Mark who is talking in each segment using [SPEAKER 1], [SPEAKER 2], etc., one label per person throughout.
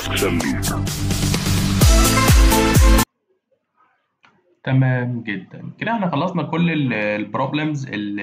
[SPEAKER 1] ديسك سمي
[SPEAKER 2] تمام جدا كده احنا خلصنا كل البروبلمز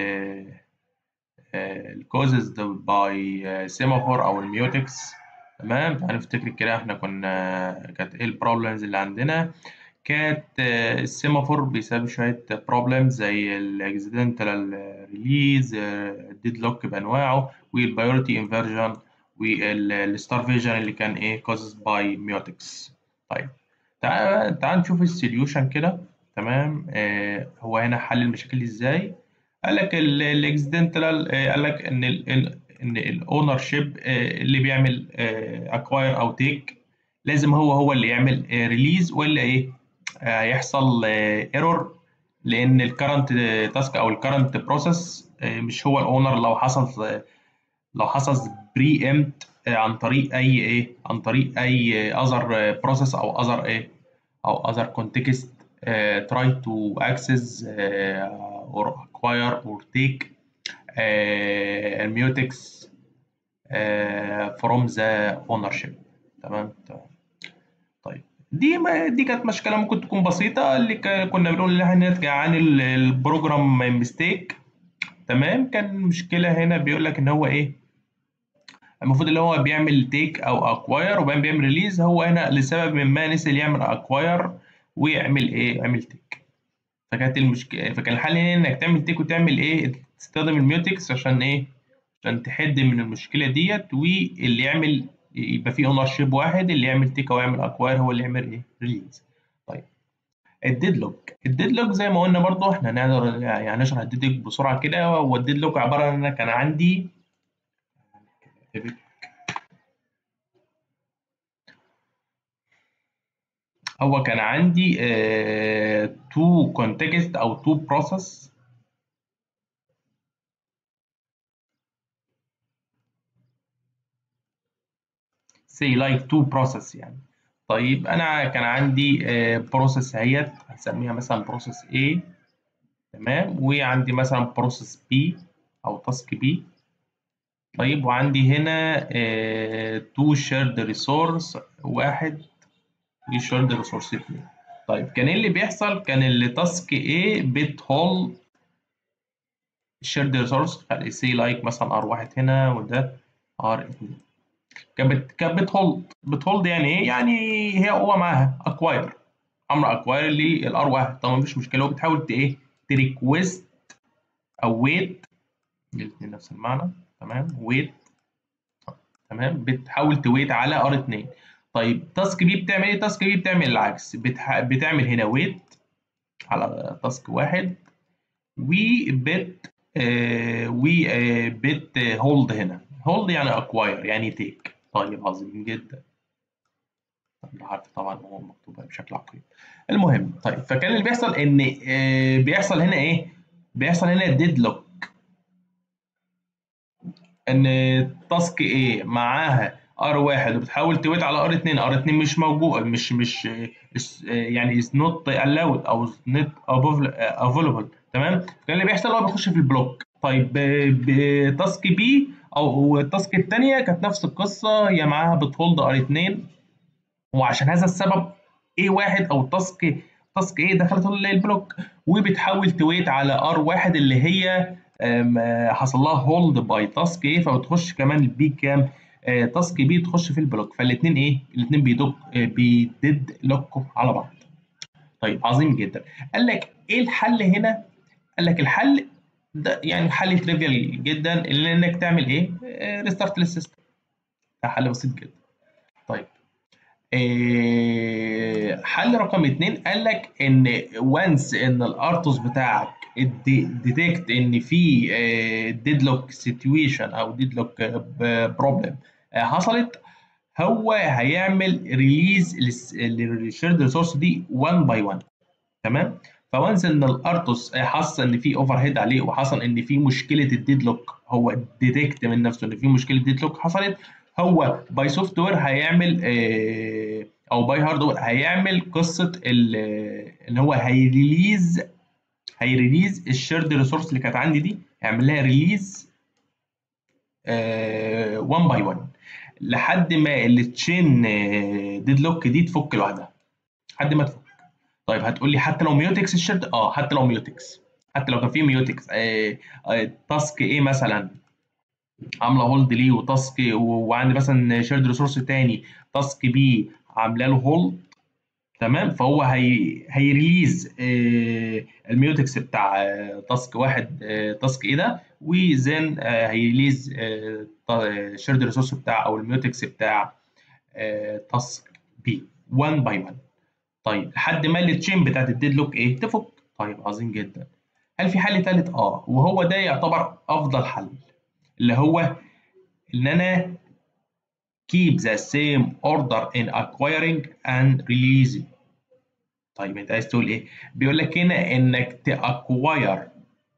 [SPEAKER 2] الكوزز باي سيمافور او الميوتكس تمام هنفتكر كده احنا كنا كانت ايه البروبلمز اللي عندنا كانت السيمافور بيسبب شويه بروبلمز زي الاكسيدنتال ريليز الديد لوك بانواعه والبايورتي انفرجن والستارفيجن اللي كان ايه كوزز باي ميوتكس طيب تعال تعال نشوف السوليوشن كده تمام آه هو هنا حل المشاكل ازاي قال لك الاكسيدنتال آه قال لك ان ال ان الاونر شيب آه اللي بيعمل اكواير او تيك لازم هو هو اللي يعمل ريليز ولا ايه هيحصل ايرور لان الكرنت تاسك او الكرنت بروسيس مش هو الاونر لو حصل لو حصل بري امت عن طريق اي ايه عن طريق اي اذر بروسيس او اذر ايه او اذر context uh, try to access uh, or acquire or take uh, mutex uh, from the ownership تمام تمام طيب دي ما دي كانت مشكله ممكن تكون بسيطه اللي كنا بنقول ان احنا ناتجه عن البروجرام ميستيك تمام كان مشكله هنا بيقول لك ان هو ايه المفروض اللي هو بيعمل تيك او اكواير وبعدين بيعمل ريليز هو هنا لسبب ما نسي يعمل اكواير ويعمل ايه يعمل تيك فكانت المشكله فكان الحل هنا انك تعمل تيك وتعمل ايه تستخدم الميوتكس عشان ايه عشان تحد من المشكله ديت واللي يعمل يبقى في اونر شيب واحد اللي يعمل تيك او يعمل اكواير هو اللي يعمل ايه ريليز طيب الديدلوك الديدلوك زي ما قلنا برضو احنا نقدر يعني نشرح الديدلوك بسرعه كده هو الديدلوك عباره عن ان كان عندي هو كان عندي تو كونتكست او تو بروسيس say like two process يعني طيب انا كان عندي بروسيس اهيت هسميها مثلا بروسيس A تمام وعندي مثلا بروسيس B او تاسك B طيب وعندي هنا تو شيرد ريسورس واحد وشيرد ريسورس اتنين طيب كان ايه اللي بيحصل كان اللي تاسك A بتهولد الشيرد ريسورس سي لايك مثلا ار واحد هنا وده ار اتنين كانت كانت بتهولد بتهولد يعني ايه يعني هي هو معاها اكواير امر اكواير للار واحد طبعا مفيش مشكله هو بتحاول ايه تريكويست او ويت الاثنين نفس المعنى تمام ويت تمام بتحاول تويت على ار 2 طيب تاسك بي بتعمل ايه تاسك بي بتعمل العكس بتح... بتعمل هنا ويت على تاسك واحد وبت آه وبت هولد هنا هولد يعني اكواير يعني تيك طيب عظيم جدا الحرف طبعا هو مكتوب بشكل عقيم المهم طيب فكان اللي بيحصل ان آه بيحصل هنا ايه بيحصل هنا ديد لوك ان تاسك ايه معاها ار واحد وبتحاول تويت على ار 2 ار 2 مش موجود مش مش يعني از نوت الاود او نوت افيلبل تمام فكان اللي بيحصل هو بيخش في البلوك طيب بتاسك بي او التاسك الثانيه كانت نفس القصه هي معاها بتهولد ار 2 وعشان هذا السبب ايه واحد او تاسك تاسك ايه دخلت البلوك وبتحاول تويت على ار واحد اللي هي حصل لها هولد باي تاسك ايه فبتخش كمان البي كام تاسك بي تخش في البلوك فالاثنين ايه الاثنين بيدوك بيدد لوك على بعض طيب عظيم جدا قال لك ايه الحل هنا قال لك الحل ده يعني حل تريفيال جدا اللي انك تعمل ايه ريستارت للسيستم ده حل بسيط جدا طيب إيه حل رقم اتنين قال لك ان وانس ان الارتوس بتاعك ديتكت ان في ديدلوك سيتويشن او ديدلوك بروبلم حصلت هو هيعمل ريليز للشيرد ريسورس دي 1 باي 1 تمام فوانس ان الارتوس حس ان في اوفر هيد عليه وحصل ان في مشكله الديدلوك هو ديتكت من نفسه ان في مشكله ديدلوك حصلت هو باي سوفت وير هيعمل او باي هاردوير هيعمل قصه ان هو هيريليز هيريليز الشيرد ريسورس اللي كانت عندي دي هيعمل لها ريليز 1 باي 1 لحد ما التشين ديد لوك دي تفك لوحدها لحد ما تفك طيب هتقول لي حتى لو ميوتكس الشرد اه حتى لو ميوتكس حتى لو كان في ميوتكس آه آه تاسك ايه مثلا عامله هولد ليه وتاسك وعندي مثلا شيرد ريسورس تاني تاسك بي عامله له هولد تمام فهو هي هيريليز آه الميوتكس بتاع آه تاسك واحد آه تاسك ايه ده وزين آه هيريليز آه شيرد ريسورس بتاع او الميوتكس بتاع آه تاسك بي 1 باي 1 طيب لحد ما التشين بتاعت الديد لوك ايه تفك طيب عظيم جدا هل في حل ثالث اه وهو ده يعتبر افضل حل اللي هو ان انا keep the same order in acquiring and releasing طيب انت عايز تقول ايه بيقول لك هنا انك تاكواير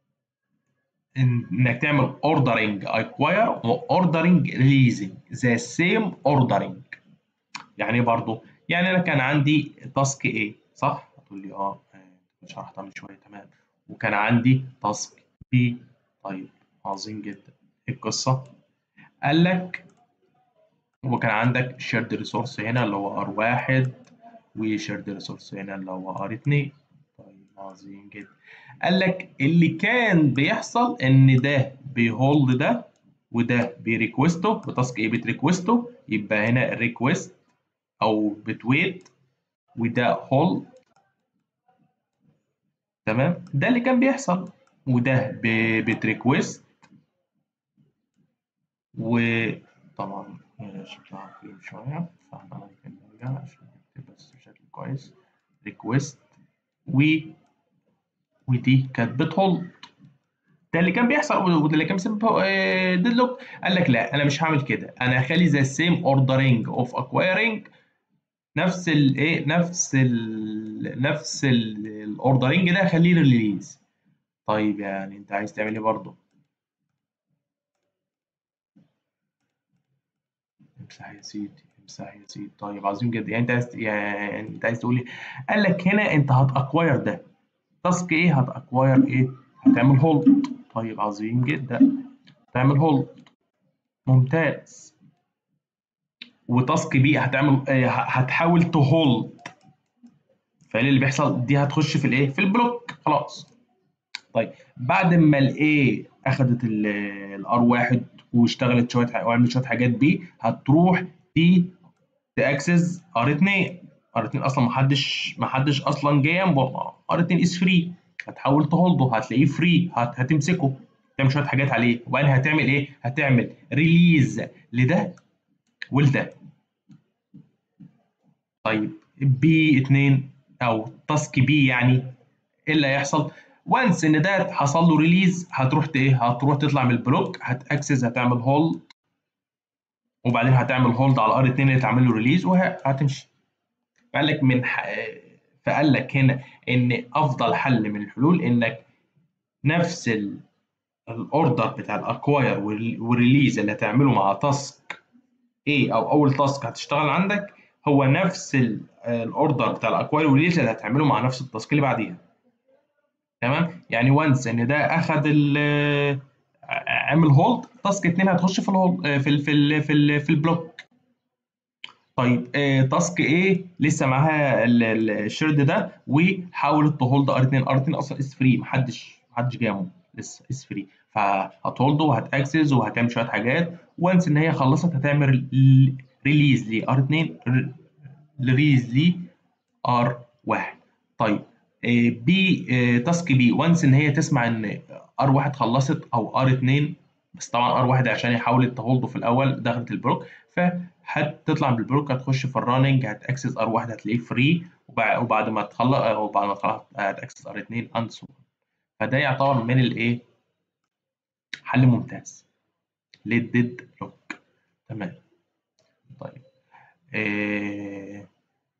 [SPEAKER 2] انك تعمل ordering acquire و ordering releasing the same ordering يعني ايه برضه يعني انا كان عندي تاسك ايه صح هتقول لي اه كنت شرحتها من شويه تمام وكان عندي تاسك بي طيب عظيم جدا ايه القصه قال لك وكان عندك شيرد ريسورس هنا اللي هو ار واحد وشيرد ريسورس هنا اللي هو ار اتنين طيب عظيم جدا قال لك اللي كان بيحصل ان ده بيهولد ده وده بيريكوستو وتاسك ايه بتريكوستو يبقى هنا ريكوست او بتويت وده هولد تمام ده اللي كان بيحصل وده بتريكوست وطبعا شكلها عارفين شويه فاحنا ممكن نرجع عشان نكتب بس بشكل كويس ريكوست و ودي كانت بتهولد ده اللي كان بيحصل وده اللي كان بيسبب ديدلوك قال لك لا انا مش هعمل كده انا هخلي زي السيم اوردرنج اوف اكوايرنج نفس الايه نفس ال نفس الاوردرنج ده خليه ريليز طيب يعني انت عايز تعمل ايه برضه امسح يا سيدي امسح يا سيدي طيب عظيم جدا يعني انت عايز يعني انت عايز تقول لي قال لك هنا انت هتاكواير ده تاسك ايه هتاكواير ايه هتعمل هولد طيب عظيم جدا تعمل هولد ممتاز وتاسك بي هتعمل هتحاول تهولد فايه اللي بيحصل دي هتخش في الايه في البلوك خلاص طيب بعد ما الايه اخذت الار واحد واشتغلت شويه وعملت شويه حاجات بي هتروح دي تاكسس ار 2 ار 2 اصلا ما حدش ما حدش اصلا جاي جنبه ار 2 از فري هتحاول تهولده هتلاقيه فري هت... هتمسكه تعمل شويه حاجات عليه وبعدين هتعمل ايه هتعمل ريليز لده ولده طيب بي 2 او تاسك بي يعني ايه اللي هيحصل وانس ان ده حصل له ريليز هتروح ايه هتروح تطلع من البلوك هتاكسس هتعمل هولد وبعدين هتعمل هولد على الار 2 اللي تعمل له ريليز وهتمشي فقال لك من ح... فقال لك هنا ان افضل حل من الحلول انك نفس الاوردر بتاع الاكواير والريليز اللي هتعمله مع تاسك ايه او اول تاسك هتشتغل عندك هو نفس الاوردر بتاع الاكواير والريليز اللي هتعمله مع نفس التاسك اللي بعديها تمام يعني وانس ان ده اخد ال عمل هولد تاسك 2 هتخش في الهولد في ال في ال في, ال في البلوك طيب تاسك ايه لسه معاها الشيرد ده وحاولت تهولد ار 2 ار 2 اصلا اس فري محدش محدش جامه لسه اس فري فهتهولده وهتاكسس وهتعمل شويه حاجات وانس ان هي خلصت هتعمل ريليز ل ار 2 ريليز ل ار 1 طيب بي تاسك بي وانس ان هي تسمع ان ار 1 خلصت او ار 2 بس طبعا ار 1 عشان هي حاولت تهولده في الاول دخلت البلوك فهتطلع من البلوك هتخش في الراننج هتاكسس ار 1 هتلاقيه فري وبعد ما تخلص وبعد ما تخلص هتاكسس ار 2 اند سو فده يعتبر من الايه حل ممتاز للديد لوك تمام طيب إيه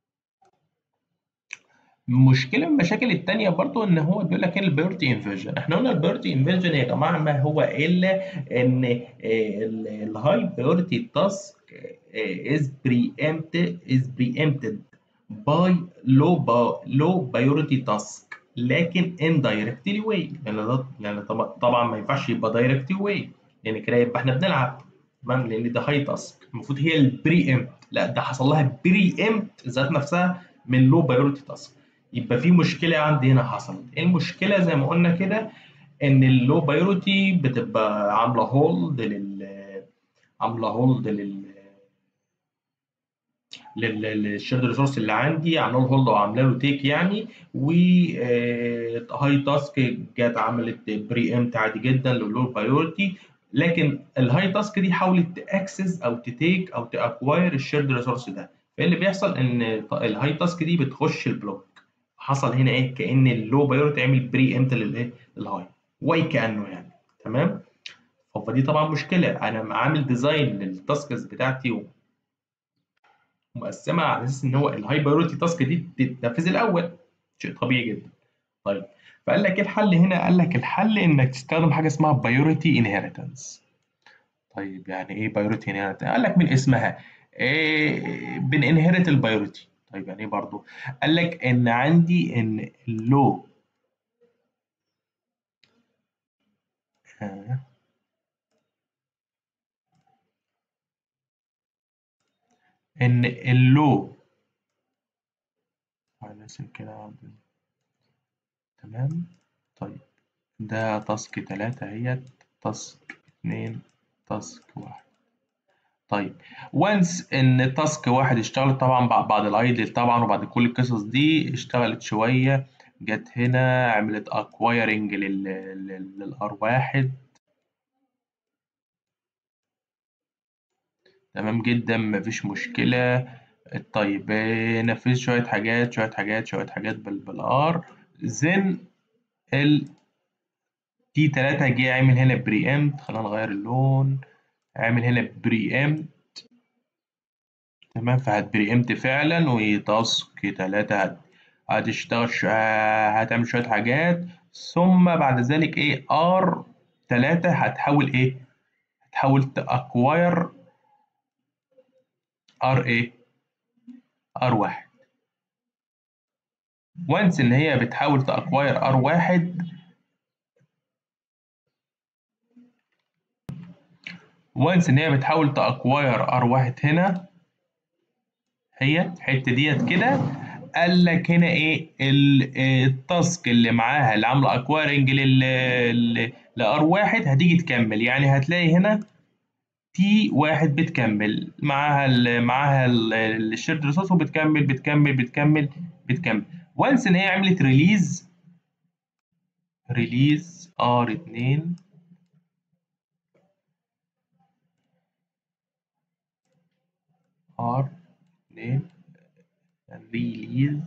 [SPEAKER 2] مشكلة من المشاكل التانية برضو إن هو بيقول لك إيه البيورتي انفيرجن، إحنا قلنا البيورتي انفيرجن يا جماعة ما هو إلا إن الهاي بيورتي تاسك is preempted is preempted by low low priority task لكن indirectly way لأن يعني طبعا ما ينفعش يبقى directly way لأن كده يبقى إحنا بنلعب تمام لان ده هاي تاسك المفروض هي البري امت لا ده حصل لها بري امت ذات نفسها من لو بايورتي تاسك يبقى في مشكله عندي هنا حصلت ايه المشكله زي ما قلنا كده ان اللو بايورتي بتبقى عامله هولد لل عامله هولد لل للشيرد ريسورس اللي عندي عامله له هولد او عامله له تيك يعني و هاي تاسك جت عملت بري امت عادي جدا للو بايورتي لكن الهاي تاسك دي حاولت تاكسس او تتيك او تاكواير الشيرد ريسورس ده فايه اللي بيحصل ان الهاي تاسك دي بتخش البلوك حصل هنا ايه كان اللو بايورتي عمل بري امت للايه للهاي واي كانه يعني تمام فدي طبعا مشكله انا عامل ديزاين للتاسكس بتاعتي ومقسمها على اساس ان هو الهاي بايورتي تاسك دي تتنفذ الاول شيء طبيعي جدا طيب فقال لك ايه الحل هنا قال لك الحل انك تستخدم حاجه اسمها بايورتي انهيرتنس طيب يعني ايه بايورتي انهيرتنس قال لك من اسمها إيه بننهرت البايورتي طيب يعني ايه برضو قال لك ان عندي ان اللو آه. ان اللو هنرسم كده تمام طيب ده تاسك تلاتة اهيت تاسك اتنين تاسك واحد طيب وانس ان تاسك واحد اشتغلت طبعا بعد الايدل طبعا وبعد كل القصص دي اشتغلت شوية جت هنا عملت اكوايرنج للار واحد تمام جدا مفيش مشكلة طيب نفذ شوية حاجات شوية حاجات شوية حاجات بالار زين ال تي 3 جه عامل هنا بري امت خلينا نغير اللون عامل هنا بري امت تمام فهت بري امت فعلا وتاسك 3 هتشتغل هتعمل شوية حاجات ثم بعد ذلك ايه ار 3 هتحاول ايه هتحاول تاكواير ار ايه ار واحد وانس ان هي بتحاول تاكواير ار واحد وانس ان هي بتحاول تاكواير ار واحد هنا هي الحته ديت كده قال لك هنا ايه التاسك اللي معاها اللي عامله اكوايرنج لل لار واحد هتيجي تكمل يعني هتلاقي هنا تي واحد بتكمل معاها ال معاها الشيرد ريسورس وبتكمل بتكمل بتكمل بتكمل وانس ان هي عملت ريليز ريليز ار 2 ار 2 ريليز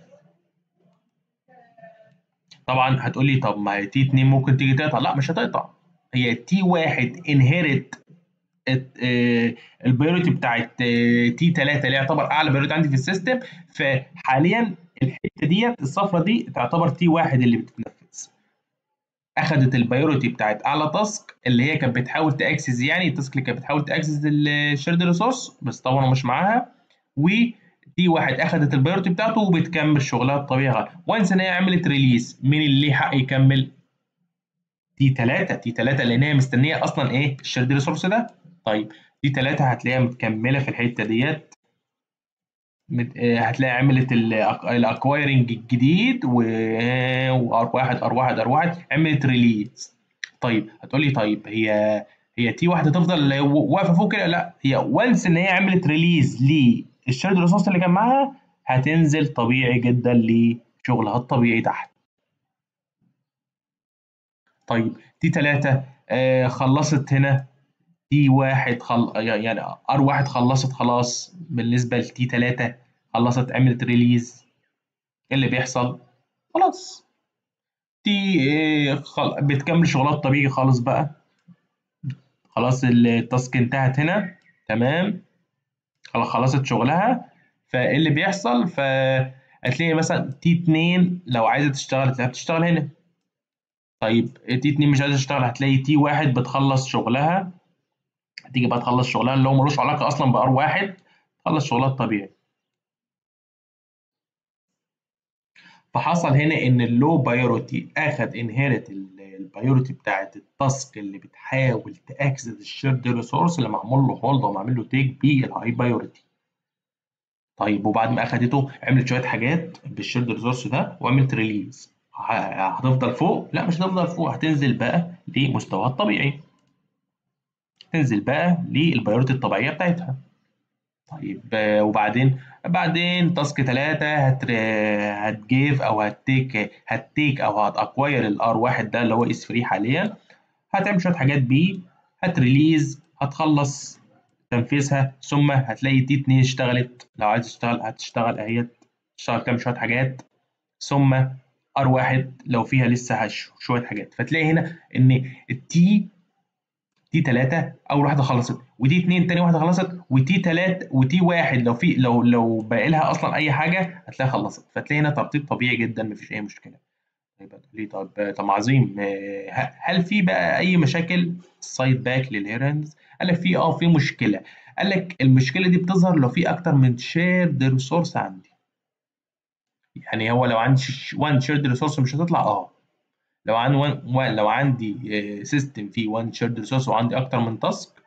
[SPEAKER 2] طبعا هتقول لي طب ما هي تي 2 ممكن تيجي تقطع لا مش هتقطع هي تي واحد انهيرت البيوريتي بتاعت تي 3 اللي يعتبر اعلى بيوريتي عندي في السيستم فحاليا الحته ديت الصفرة دي تعتبر تي واحد اللي بتتنفذ اخذت البيوريتي بتاعت اعلى تاسك اللي هي كانت بتحاول تاكسس يعني التاسك اللي كانت بتحاول تاكسس الشيرد ريسورس بس طبعا مش معاها و تي واحد اخذت البيوريتي بتاعته وبتكمل شغلها الطبيعي وانس ان هي عملت ريليز مين اللي ليه حق يكمل تي 3 تي 3 لان هي مستنيه اصلا ايه الشيرد ريسورس ده طيب دي 3 هتلاقيها مكمله في الحته ديت هتلاقي عملت الاكوايرنج الجديد وار 1 ار 1 ار 1 عملت ريليز طيب هتقول لي طيب هي هي تي واحده تفضل واقفه فوق كده لا هي وانس ان هي عملت ريليز للشيرد ريسورس اللي كان معاها هتنزل طبيعي جدا لشغلها الطبيعي تحت طيب تي 3 آه خلصت هنا تي واحد خل... يعني ار واحد خلصت خلاص بالنسبه لتي 3 خلصت عملت ريليز ايه اللي بيحصل خلاص تي خل... بتكمل شغلها الطبيعي خالص بقى خلاص التاسك انتهت هنا تمام خلاص خلصت شغلها فايه اللي بيحصل فهتلاقي مثلا تي 2 لو عايزه تشتغل هتلاقيها بتشتغل هنا طيب تي 2 مش عايزه تشتغل هتلاقي تي 1 بتخلص شغلها هتيجي بقى تخلص شغلها اللي هو ملوش علاقه اصلا بار واحد تخلص شغلها الطبيعي فحصل هنا ان اللو بايورتي اخد انهيرت البايورتي بتاعت التاسك اللي بتحاول تاكسس الشيرد ريسورس اللي معمول له هولد او معمول له تيك بالهاي بايورتي طيب وبعد ما اخدته عملت شويه حاجات بالشيرد ريسورس ده وعملت ريليز هتفضل فوق لا مش هتفضل فوق هتنزل بقى لمستواها الطبيعي تنزل بقى للبايورتي الطبيعيه بتاعتها طيب وبعدين بعدين تاسك 3 هت هتجيف او هتيك هتيك او هتاكواير الار واحد ده اللي هو اس فري حاليا هتعمل شويه حاجات بيه هتريليز هتخلص تنفيذها ثم هتلاقي دي 2 اشتغلت لو عايز تشتغل هتشتغل اهي تشتغل كام شويه حاجات ثم ار واحد لو فيها لسه شويه حاجات فتلاقي هنا ان التي تي 3 اول واحده خلصت ودي 2 تاني واحده خلصت وتي 3 وتي 1 لو في لو لو باقي لها اصلا اي حاجه هتلاقيها خلصت فتلاقي هنا ترتيب طبيعي جدا مفيش اي مشكله طيب ليه طب طب عظيم هل في بقى اي مشاكل سايد باك للهيرنز قال لك في اه في مشكله قال لك المشكله دي بتظهر لو في اكتر من شيرد ريسورس عندي يعني هو لو عندي 1 شيرد ريسورس مش هتطلع اه لو عندي وان لو عندي سيستم فيه 1 شيرد ريسورس وعندي اكتر من تاسك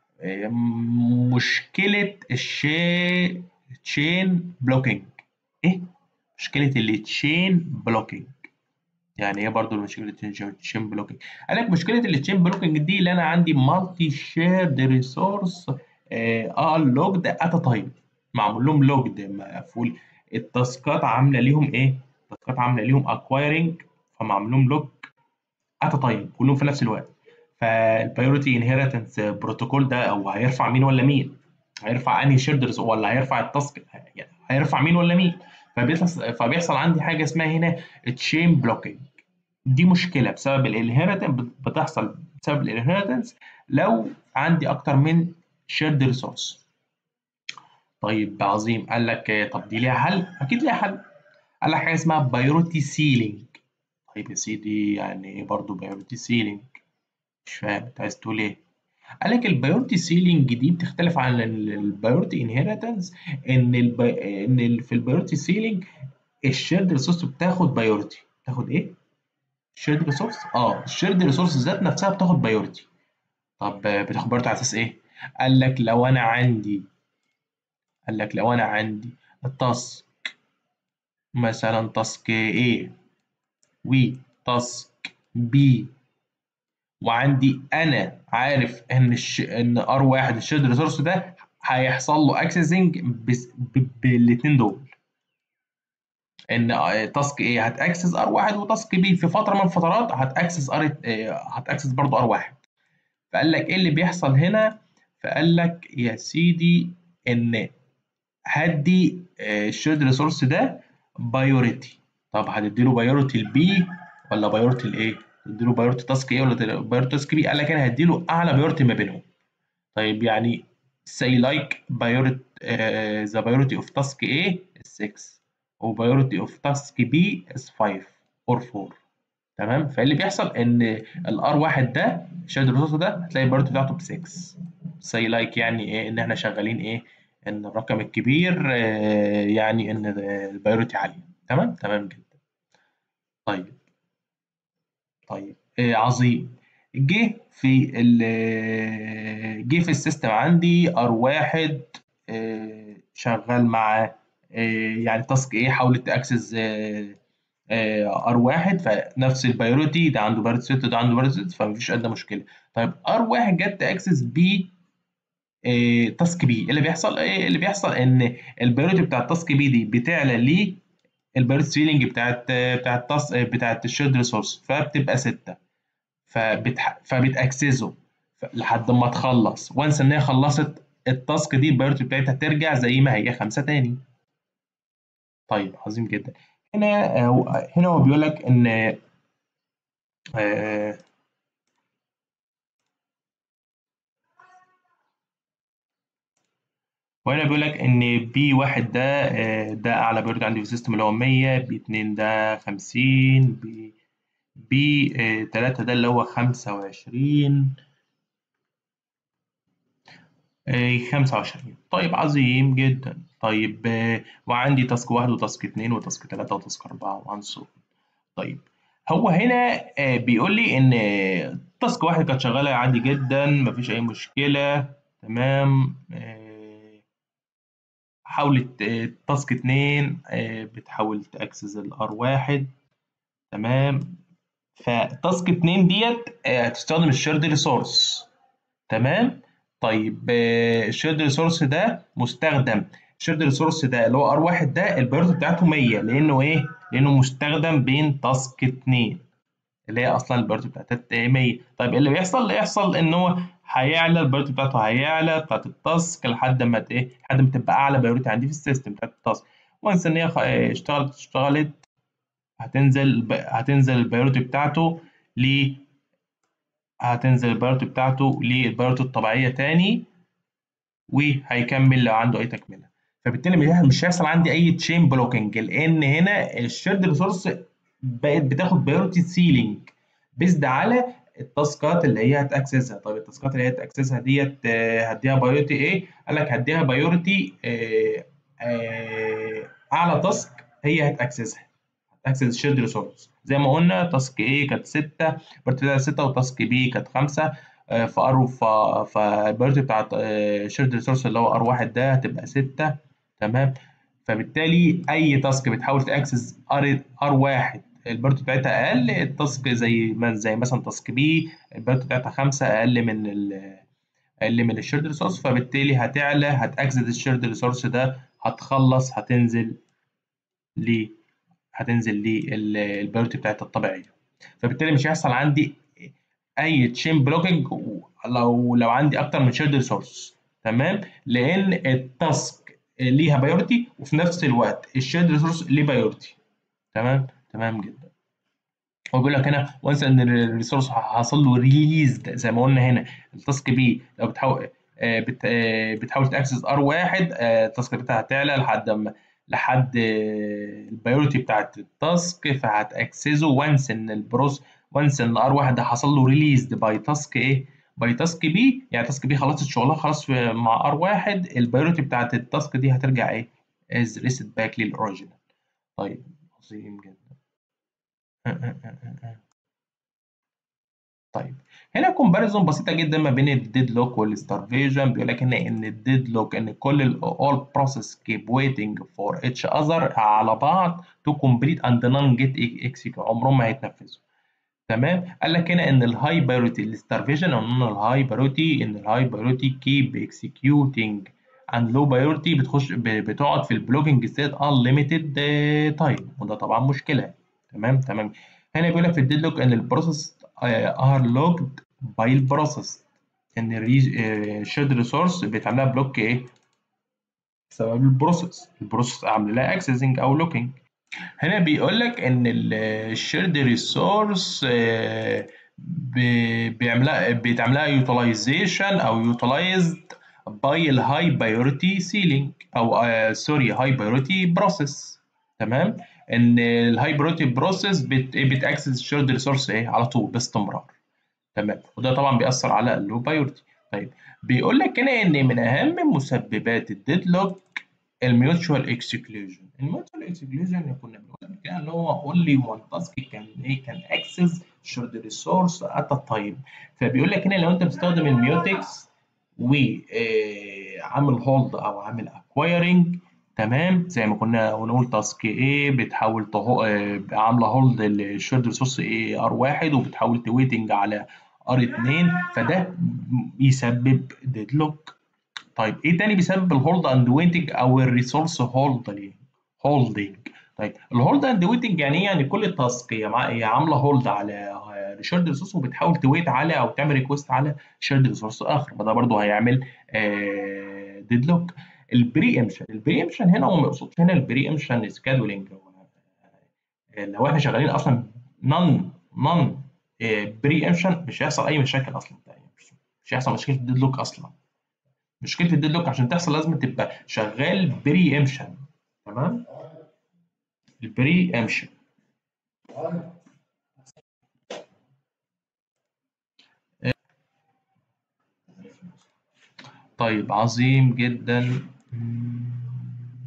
[SPEAKER 2] مشكله الشي تشين بلوكينج ايه مشكله التشين بلوكينج يعني ايه برضو مشكله التشين بلوكينج قال لك مشكله التشين بلوكينج دي اللي انا عندي مالتي شيرد ريسورس اه لوجد ات تايم معمول لهم لوجد مقفول التاسكات عامله ليهم ايه التاسكات عامله ليهم اكوايرنج فمعمول لهم لوج ات تايم كلهم في نفس الوقت فالبايورتي انهيرتنس بروتوكول ده او هيرفع مين ولا مين هيرفع انهي شيردرز ولا هيرفع التاسك يعني هيرفع مين ولا مين فبيحصل فبيحصل عندي حاجه اسمها هنا تشين بلوكينج دي مشكله بسبب الانهيرتنس بتحصل بسبب الانهيرتنس لو عندي اكتر من شيرد ريسورس طيب عظيم قال لك طب دي ليها حل اكيد ليها حل قال لك حاجه اسمها بايورتي سيلينج طيب يا سيدي يعني ايه برضه بايورتي سيلينج مش فاهم انت عايز تقول ايه قال لك البايورتي سيلينج دي بتختلف عن البايورتي انهيرتنس ان الب... ان ال... في البايورتي سيلينج الشيرد ريسورس بتاخد بايورتي بتاخد ايه الشيرد ريسورس اه الشيرد ريسورس ذات نفسها بتاخد بايورتي طب بتاخد بايورتي على اساس ايه قال لك لو انا عندي قال لك لو انا عندي التاسك مثلا تاسك A وتاسك B وعندي انا عارف ان الش... ان ار واحد الشيرد ريسورس ده هيحصل له اكسسنج بس... ب... بالاثنين دول ان تاسك A هتاكسس ار واحد وتاسك B في فتره من الفترات هتاكسس ار هتاكسس برضه ار واحد فقال لك ايه اللي بيحصل هنا فقال لك يا سيدي ان هدي الشيرد ريسورس ده بايوريتي طب هتديله بايوريتي البي ولا بايوريتي الايه تديله بايوريتي تاسك ايه ولا بايوريتي تاسك بي قال لك انا هديله اعلى بايوريتي ما بينهم طيب يعني say like بايوريتي ذا بايوريتي اوف تاسك A is 6 وبايوريتي اوف تاسك B is 5 or 4 تمام فاللي بيحصل ان الار واحد ده الشيرد ريسورس ده هتلاقي البايوريتي بتاعته ب 6 say like يعني ايه ان احنا شغالين ايه ان الرقم الكبير يعني ان البايوريتي عاليه تمام تمام جدا طيب طيب عظيم جه في ال جه في السيستم عندي ار واحد شغال مع يعني تاسك ايه حاولت تاكسس ار واحد فنفس البايوريتي ده عنده بايوريتي 6 ده عنده بايوريتي 6 فمفيش ادنى مشكله طيب ار واحد جت تاكسس بي تاسك بي اللي بيحصل ايه اللي بيحصل ان البايوريتي بتاع التاسك بي دي بتعلى ليه البايوريتي سيلينج بتاعت بتاعت التاس بتاعت الشيرد ريسورس فبتبقى 6 فبتح... فبتاكسسه لحد ما تخلص وانس ان هي خلصت التاسك دي البايوريتي بتاعتها ترجع زي ما هي 5 تاني طيب عظيم جدا هنا هنا هو بيقول لك ان آه وهنا بيقول لك ان بي واحد ده ده اعلى بايوريتي عندي في السيستم اللي هو 100 بي 2 ده 50 بي بي 3 ده اللي هو 25 25 طيب عظيم جدا طيب آه، وعندي تاسك واحد وتاسك اتنين وتاسك تلاتة وتاسك أربعة وعن سو طيب هو هنا آه، بيقول لي إن آه، تاسك واحد كانت شغالة عادي جدا مفيش أي مشكلة تمام آه، حاولت آه، تاسك اتنين آه، بتحاول تأكسس الار واحد تمام فتاسك اتنين ديت آه، هتستخدم الشيرد ريسورس تمام طيب الشيرد ريسورس ده مستخدم الشيرد ريسورس ده اللي هو ار واحد ده البيرت بتاعته 100 لانه ايه؟ لانه مستخدم بين تاسك 2 اللي هي اصلا البيرت بتاعتها 100 طيب اللي بيحصل اللي يحصل ان هو هيعلى البيرت بتاعته هيعلى بتاعت التاسك لحد ما ت- ايه لحد ما تبقى اعلى بايوريتي عندي في السيستم بتاعت التاسك وانس ان هي خ- اشتغلت اشتغلت هتنزل ب- هتنزل البايوريتي بتاعته ل هتنزل البايوريتي بتاعته للبايوريتي الطبيعيه تاني وهيكمل لو عنده اي تكمله فبالتالي مش مش هيحصل عندي اي تشين بلوكينج لان هنا الشيرد ريسورس بقت بتاخد بايورتي سيلينج بيزد على التاسكات اللي هي هتاكسسها طيب التاسكات اللي هي هتاكسسها ديت آه، هديها بايورتي ايه قال لك هديها بايورتي اعلى تاسك هي هتاكسسها هتاكسس الشيرد ريسورس زي ما قلنا تاسك ايه كانت 6 البارت بتاعت 6 وتاسك بي كانت 5 فار فالبارت بتاعت الشيرد ريسورس اللي هو ار واحد ده هتبقى 6 تمام فبالتالي اي تاسك بتحاول تاكسس ار ار واحد البارت بتاعتها اقل التاسك زي ما زي مثلا تاسك بي البارت بتاعتها 5 اقل من ال اقل من الشيرد ريسورس فبالتالي هتعلى هتاكسس الشيرد ريسورس ده هتخلص هتنزل ل هتنزل للبيورتي بتاعتها الطبيعيه فبالتالي مش هيحصل عندي اي تشين بلوكينج لو لو عندي اكتر من شيرد ريسورس تمام لان التاسك ليها بايورتي وفي نفس الوقت الشيرد ريسورس ليه بايورتي تمام تمام جدا هو بيقول لك هنا وانس ان الريسورس حصل له ريليز زي ما قلنا هنا التاسك بي لو بتحاول آه، بت- آه، بتحاول تاكسس ار واحد آه، التاسك بتاعها هتعلى لحد ما لحد البايورتي بتاعت التاسك فهتاكسسه وانس ان البروس وانس ان ار واحد ده حصل له ريليزد باي تاسك ايه باي تاسك بي يعني تاسك بي خلصت شغلها خلاص في- مع ار واحد البايورتي بتاعت التاسك دي هترجع ايه از ريست باك للاوريجينال طيب عظيم جدا طيب هنا كومباريزون بسيطه جدا ما بين الديد لوك والستارفيشن بيقول لك هنا ان الديد لوك ان كل ال all process keep waiting for each other على بعض to complete and none get execute عمرهم ما هيتنفذوا تمام قال لك هنا ان الهاي بايوريتي الستارفيشن او ان الهاي بايوريتي ان الهاي بايوريتي كيب اكسكيوتنج اند لو بايوريتي بتخش ب- بتقعد في البلوكينج ستيت unlimited تايم وده طبعا مشكله تمام تمام هنا بيقول لك في الديدلوك ان البروسيس ار لوجد باي البروسيس ان الشيرد ريسورس بيتعمل لها بلوك ايه بسبب البروسيس البروسيس عامل لها اكسسنج او لوكينج هنا بيقول لك ان الشيرد ريسورس بيعملها بيتعملها يوتيلايزيشن او يوتيلايزد باي الهاي بايورتي سيلينج او سوري هاي بايورتي بروسيس تمام ان الهاي بايورتي بروسيس بتاكسس الشيرد ريسورس ايه على طول باستمرار تمام وده طبعا بيأثر على اللو بايورتي طيب بيقول لك هنا ان من اهم مسببات الديدلوك الميوتشوال اكسكلوجن الميوتشوال اكسكلوجن كنا بنقول قبل كده اللي هو اونلي وان تاسك كان ايه كان اكسس شيرد ريسورس ات تايم فبيقول لك هنا لو انت بتستخدم الميوتكس وعامل هولد او عامل اكوايرنج تمام زي ما كنا ونقول تاسك ايه بتحاول تهو... آه، عامله هولد الشيرد ريسورس ايه ار واحد وبتحاول تويتنج على ار 2 فده يسبب ديدلوك طيب ايه تاني بيسبب الهولد اند ويتنج او الريسورس هولد هولدنج طيب الهولد اند ويتنج يعني ايه يعني كل تاسك هي مع- هي عامله هولد على شيرد ريسورس وبتحاول تويت على او تعمل ريكوست على شيرد ريسورس اخر فده برضه هيعمل ديدلوك البري امشن البري امشن هنا هو ما يقصدش هنا البري امشن سكادولينج لو احنا شغالين اصلا نون نون بري امشن مش هيحصل اي مشاكل اصلا يعني مش مش هيحصل مشكله ديدلوك اصلا مشكله الديدلوك عشان تحصل لازم تبقى شغال بري امشن تمام البري امشن طيب عظيم جدا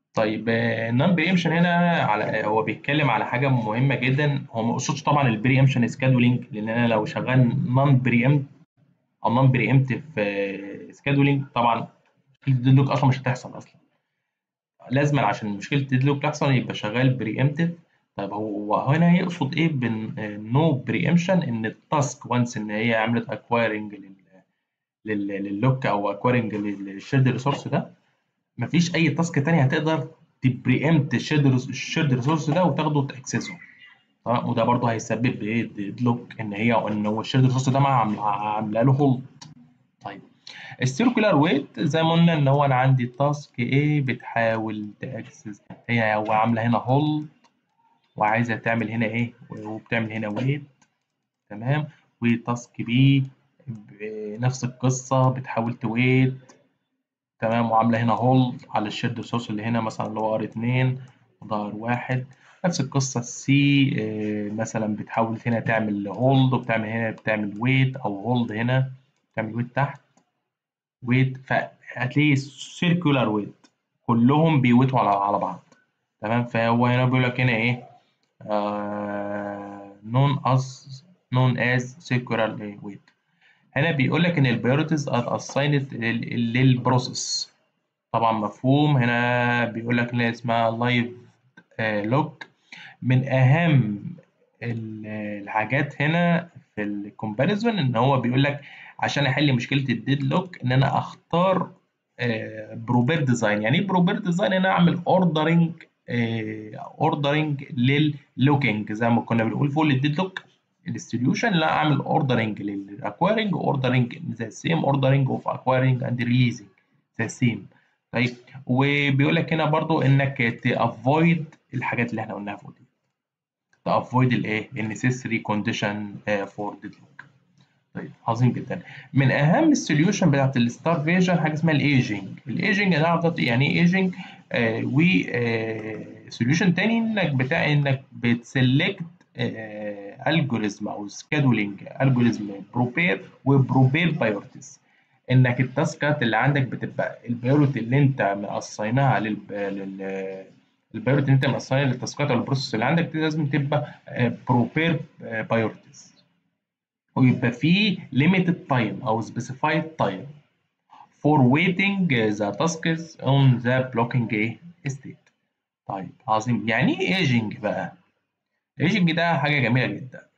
[SPEAKER 2] طيب النون بريمشن هنا على هو بيتكلم على حاجه مهمه جدا هو ما يقصدش طبعا البريمشن سكادولينج لان انا لو شغال نون بريمت او نون بريمتيف سكادولينج طبعا مشكله الديدلوك اصلا مش هتحصل اصلا لازما عشان مشكله الديدلوك تحصل يبقى شغال بريمتيف طيب هو هنا يقصد ايه بالنو بريمشن ان التاسك وانس ان هي عملت اكوايرنج لللوك او اكوايرنج للشيرد ريسورس ده مفيش اي تاسك تاني هتقدر تبريمت الشيرد ريسورس ده وتاخده تاكسسه تمام وده برضه هيسبب ايه ديدلوك ان هي ان هو الشيرد ريسورس ده عامله له هولد طيب السيركولار ويت زي ما قلنا ان هو انا عندي تاسك ايه بتحاول تاكسس هي هو عامله هنا هولد وعايزه تعمل هنا ايه وبتعمل هنا ويت تمام وتاسك بي نفس القصه بتحاول تويت تمام وعامله هنا هولد على الشيرد ريسورس اللي هنا مثلا اللي هو ار 2 وده ار 1 نفس القصه السي مثلا بتحاول هنا تعمل هولد وبتعمل هنا بتعمل ويت او هولد هنا بتعمل ويت تحت ويت فهتلاقي سيركولار ويت كلهم بيويتوا على على بعض تمام فهو هنا بيقول لك هنا ايه نون اس نون از سيركولار ويت هنا بيقول لك ان البيورتيز ار اسايند للبروسيس طبعا مفهوم هنا بيقول لك اللي اسمها لايف لوك من اهم الحاجات هنا في الكومباريزون ان هو بيقول لك عشان احل مشكله الديد لوك ان انا اختار بروبير ديزاين يعني ايه بروبير ديزاين ان انا اعمل اوردرنج اوردرنج لللوكينج زي ما كنا بنقول فوق للديد لوك الديستريبيوشن لا اعمل اوردرنج للاكوايرنج اوردرنج ذا سيم اوردرنج اوف اكوايرنج اند ريليزنج ذا سيم طيب وبيقول لك هنا برضو انك تافويد الحاجات اللي احنا قلناها فوق دي تافويد الايه النسيسري كونديشن فور ديدلوك طيب عظيم جدا من اهم السوليوشن بتاعت الستارفيشن حاجه اسمها الايجنج الايجنج انا اعرف يعني ايه ايجنج آه و سوليوشن تاني انك بتاع انك بتسلكت الجوريزم او سكادولينج الجوريزم بروبير وبروبير بايورتيز انك التاسكات اللي عندك بتبقى البايورتي اللي انت مقصيناها لل لل البايورتي اللي انت مقصينها للتاسكات او البروسيس اللي عندك دي لازم تبقى بروبير بايورتيز ويبقى في limited time او specified time for waiting the tasks on the blocking state طيب عظيم يعني ايه ايجنج بقى الايجنج ده حاجه جميله جدا